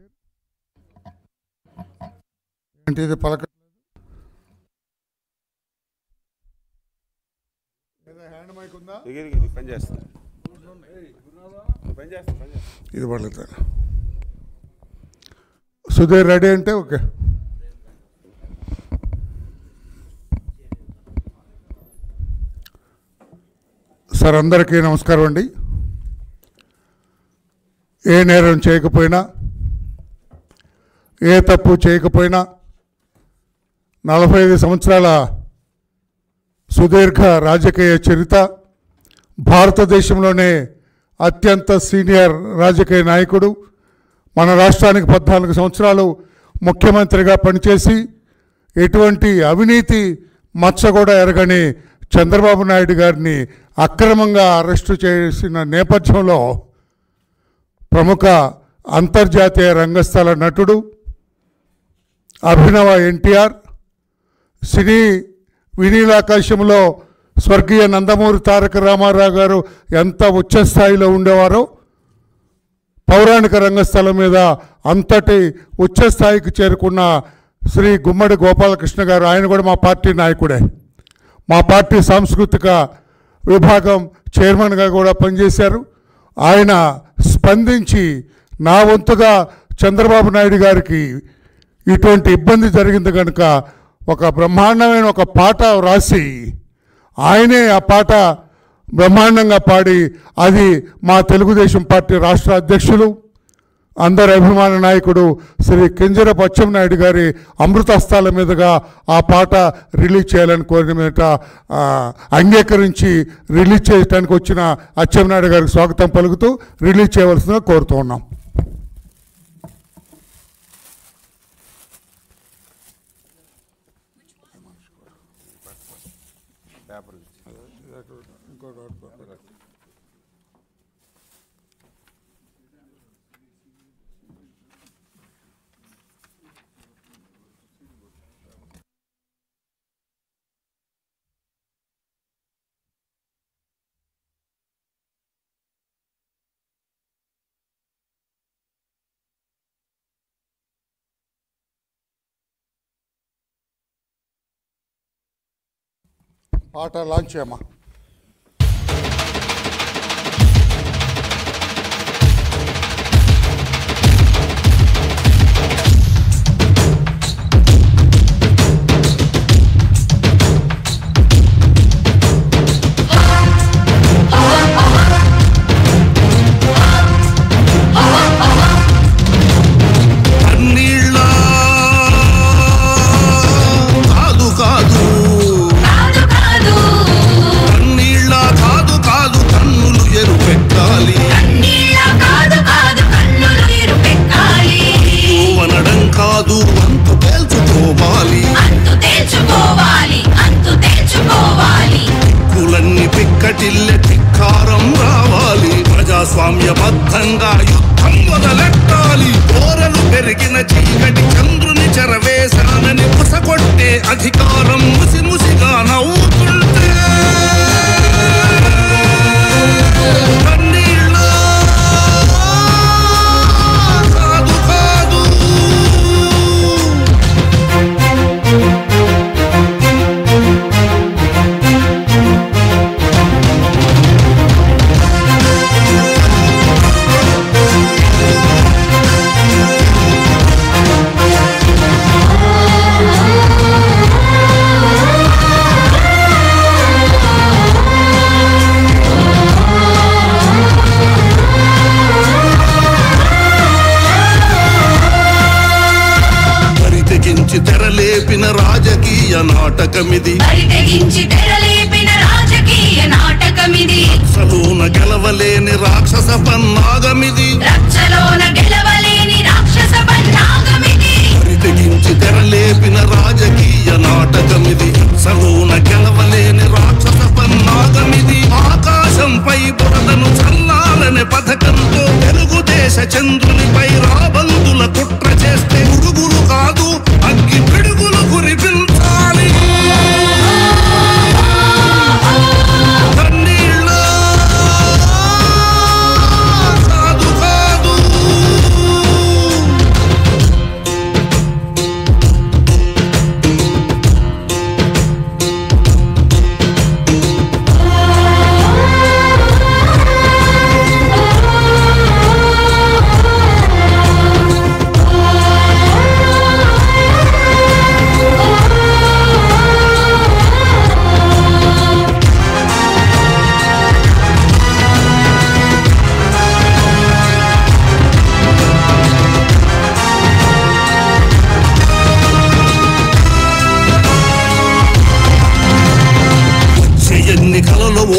సుధీర్ ఏంటి ఇది పలక ఏదో హ్యాండ్ మైక్ ఉందా ఇది ఇది పని చేస్తుంది పని చేస్తుంది పని చేస్తుంది ఇది పడుతుంది సుధీర్ రెడీ అంటే ఓకే సార్ అందరికీ నమస్కారం అండి ఏ నేరం చేయకపోయినా ఏ తప్పు చేయకపోయినా నలభై ఐదు సంవత్సరాల సుదీర్ఘ రాజకీయ చరిత్ర భారతదేశంలోనే అత్యంత సీనియర్ రాజకీయ నాయకుడు మన రాష్ట్రానికి పద్నాలుగు సంవత్సరాలు ముఖ్యమంత్రిగా పనిచేసి ఎటువంటి అవినీతి మచ్చ కూడా ఎరగని చంద్రబాబు నాయుడు గారిని అక్రమంగా అరెస్టు చేసిన నేపథ్యంలో ప్రముఖ అంతర్జాతీయ రంగస్థల నటుడు అభినవ ఎన్టీఆర్ సినీ వినీలాకాశంలో స్వర్గీయ నందమూరి తారక రామారావు గారు ఎంత ఉచ్చ స్థాయిలో ఉండేవారో పౌరాణిక రంగస్థలం మీద అంతటి ఉచ్చ స్థాయికి చేరుకున్న శ్రీ గుమ్మడి గోపాలకృష్ణ గారు ఆయన కూడా మా పార్టీ నాయకుడే మా పార్టీ సాంస్కృతిక విభాగం చైర్మన్గా కూడా పనిచేశారు ఆయన స్పందించి నా వంతుగా చంద్రబాబు నాయుడు గారికి ఇటువంటి ఇబ్బంది జరిగింది కనుక ఒక బ్రహ్మాండమైన ఒక పాట రాసి ఆయనే ఆ పాట బ్రహ్మాండంగా పాడి అది మా తెలుగుదేశం పార్టీ రాష్ట్ర అధ్యక్షులు అందరి అభిమాన నాయకుడు శ్రీ కింజరపు అచ్చెన్నాయుడు గారి అమృతస్తాల మీదుగా ఆ పాట రిలీజ్ చేయాలని కోరిన మీద ఆ, అంగీకరించి రిలీజ్ చేయడానికి వచ్చిన అచ్చెన్నాయుడు గారికి స్వాగతం పలుకుతూ రిలీజ్ చేయవలసిందిగా కోరుతూ ఉన్నాం పేపర్ పాట లాంచ్ చేయమ్మా కన్నీళ్ళ కాదు కాదు కాదు కాదు కన్నీళ్ళ కాదు కాదు కన్నులు ఎరుపెట్టాలి నీళ్ళ కాదు కాదు కన్నులు ఎరుపెక్కాలి అనడం కాదు అంతు తేల్చుకోవాలి అంతు తేల్చుకోవాలి అంతు తేల్చుకోవాలి కులన్ని పిక్కటిల్లె ధిక్కారం రావాలి ప్రజాస్వామ్యబద్ధంగా యుద్ధం మొదలెట్టాలి కోరలు పెరిగిన చీకటి చంద్రుని చెరవేశానని పుసగొట్టే అధికారం ముసి ముసిగా నవ్వుతుంటే కన్నీళ్ళ కాదు కాదు మరి తెగించి తెరలేపిన రాజకీయ నాటకమిది బరి తెగించి తెరలేపిన రాజకీయ నాటకమిది సలూన గెలవలేని రాక్షస పన్నాగమిది రచ్చలోన గెలవలేని రాక్షస పన్నాగమిది మరి తెగించి తెరలేపిన రాజకీయ నాటకమిది సలూన గెలవలేని రాక్షస పన్నాగమిది ఆకాశంపై బురదను చల్లాలనే పథకంతో తెలుగుదేశ చంద్రునిపై రాబందుల కుట్ర చేస్తే ఉడుగులు కాదు అగ్గి పిడుగులు కురిపించాలి కన్నీళ్ళ కాదు కాదు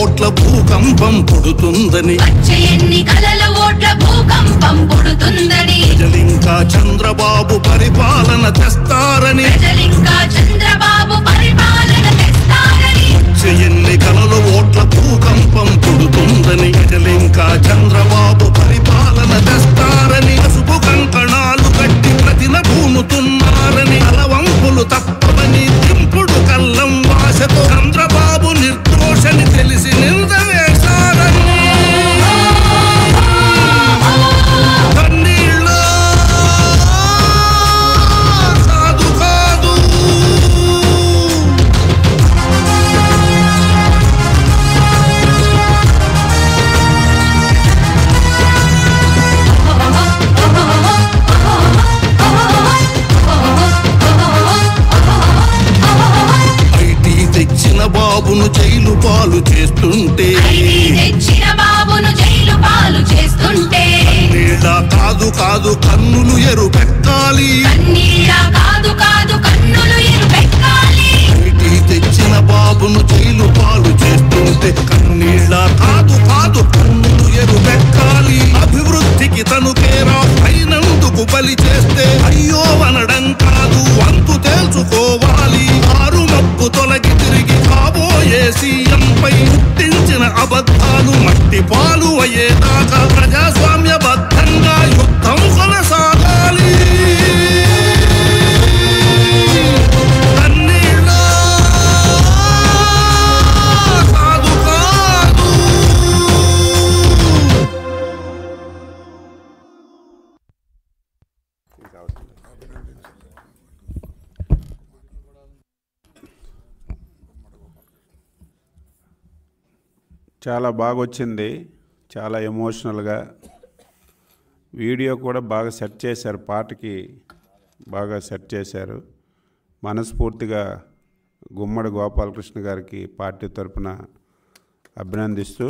ఓట్ల భూకంపం పుడుతుందని వచ్చే ఎన్నికలలో ఓట్ల భూకంపం పుడుతుందని ప్రజలింకా చంద్రబాబు పరిపాలన తెస్తారని ప్రజలింకా చంద్రబాబు పరిపాలన తెస్తారని వచ్చే ఎన్నికలలో ఓట్ల భూకంపం పుడుతుందని ప్రజలింకా చంద్రబాబు పరిపాలన తెస్తారని పసుపు కంకణాలు కట్టి ప్రతిన భూముతున్నారని అలవంపులు తప్పవని దింపుడు కల్లం వాసతో చంద్రబాబు నిర్దోషని తెలిసి నింద వేశారని కన్నీళ్ళ కాదు కాదు ఐటీ తెచ్చిన బాబును జైలు పాలు చేస్తుంటే ఐటీ తెచ్చిన బాబును జైలు పాలు చేస్తుంటే నీళ్ళ కాదు కాదు కన్నులు ఎరు పెట్టాలి కన్నీళ్ళ కాదు కాదు కన్నులు ఎరుపెక్కాలి ఐటీ తెచ్చిన బాబును జైలు పాలు చేస్తుంటే కన్నీళ్ళ కాదు కాదు కన్నులు ఎరు పెట్టాలి అభివృద్ధికి తను కేరా అయినందుకు బలి చేస్తే అయ్యో అనడం కాదు అంతు తేల్చుకోవాలి ఆరు మప్పు తొలగి తిరిగి కాబోయే సీఎంపై పుట్టించిన అబద్ధాలు మట్టి పాలు అయ్యేదాకా ప్రజాస్వామ్యబద్ధంగా యుద్ధం కొనసాగాలి కన్నీళ్ళ కాదు కాదు చాలా బాగా వచ్చింది చాలా ఎమోషనల్గా వీడియో కూడా బాగా సెట్ చేశారు పాటకి బాగా సెట్ చేశారు మనస్ఫూర్తిగా గుమ్మడి గోపాలకృష్ణ గారికి పార్టీ తరపున అభినందిస్తూ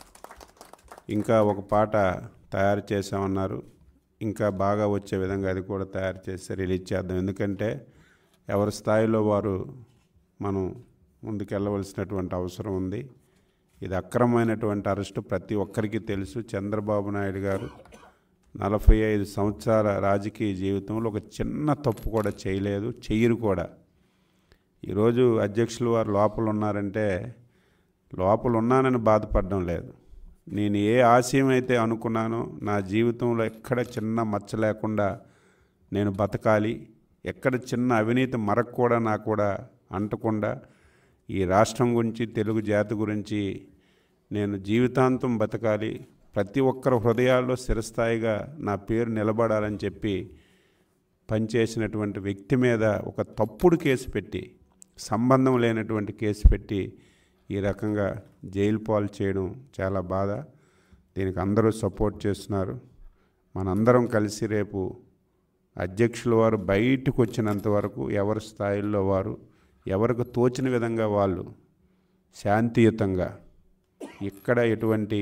ఇంకా ఒక పాట తయారు చేసామన్నారు ఇంకా బాగా వచ్చే విధంగా అది కూడా తయారు చేసి రిలీజ్ చేద్దాం ఎందుకంటే ఎవరి స్థాయిలో వారు మనం ముందుకెళ్ళవలసినటువంటి అవసరం ఉంది ఇది అక్రమమైనటువంటి అరెస్టు ప్రతి ఒక్కరికి తెలుసు చంద్రబాబు నాయుడు గారు నలభై ఐదు సంవత్సరాల రాజకీయ జీవితంలో ఒక చిన్న తప్పు కూడా చేయలేదు చెయ్యరు కూడా ఈరోజు అధ్యక్షులు వారు లోపల ఉన్నారంటే లోపల ఉన్నానని బాధపడడం లేదు నేను ఏ ఆశయం అయితే అనుకున్నానో నా జీవితంలో ఎక్కడ చిన్న మచ్చ లేకుండా నేను బతకాలి ఎక్కడ చిన్న అవినీతి మరక కూడా నాకు కూడా అంటకుండా ఈ రాష్ట్రం గురించి తెలుగు జాతి గురించి నేను జీవితాంతం బతకాలి ప్రతి ఒక్కరి హృదయాల్లో స్థిరస్థాయిగా నా పేరు నిలబడాలని చెప్పి పనిచేసినటువంటి వ్యక్తి మీద ఒక తప్పుడు కేసు పెట్టి సంబంధం లేనటువంటి కేసు పెట్టి ఈ రకంగా జైలు పాలు చేయడం చాలా బాధ దీనికి అందరూ సపోర్ట్ చేస్తున్నారు మనందరం కలిసి రేపు అధ్యక్షుల వారు బయటకు వచ్చినంత వరకు ఎవరి స్థాయిల్లో వారు ఎవరికి తోచిన విధంగా వాళ్ళు శాంతియుతంగా ఇక్కడ ఎటువంటి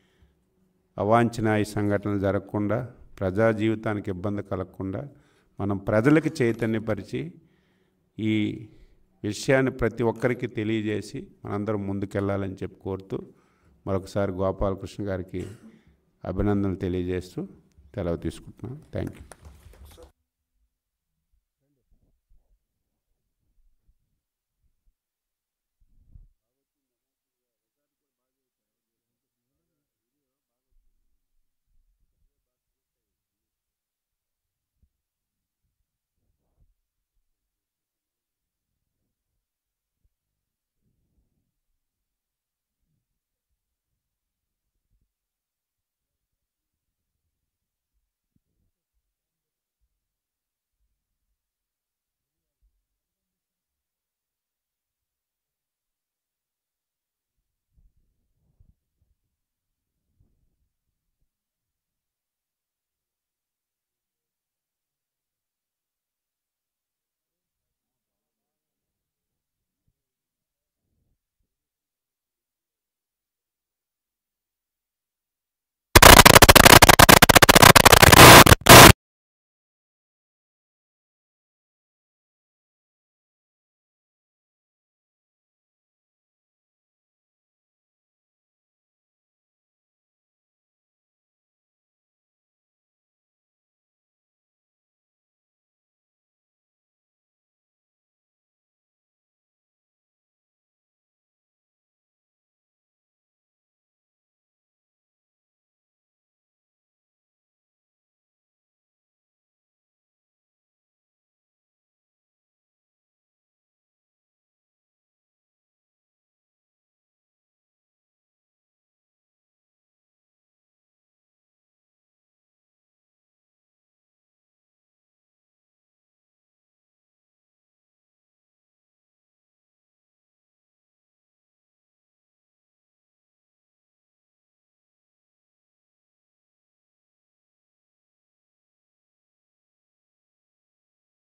అవాంఛనీయ సంఘటనలు జరగకుండా ప్రజా జీవితానికి ఇబ్బంది కలగకుండా మనం ప్రజలకు చైతన్యపరిచి ఈ విషయాన్ని ప్రతి ఒక్కరికి తెలియజేసి మనందరం ముందుకెళ్ళాలని చెప్పి కోరుతూ మరొకసారి గోపాలకృష్ణ గారికి అభినందనలు తెలియజేస్తూ సెలవు తీసుకుంటున్నాను థ్యాంక్ యూ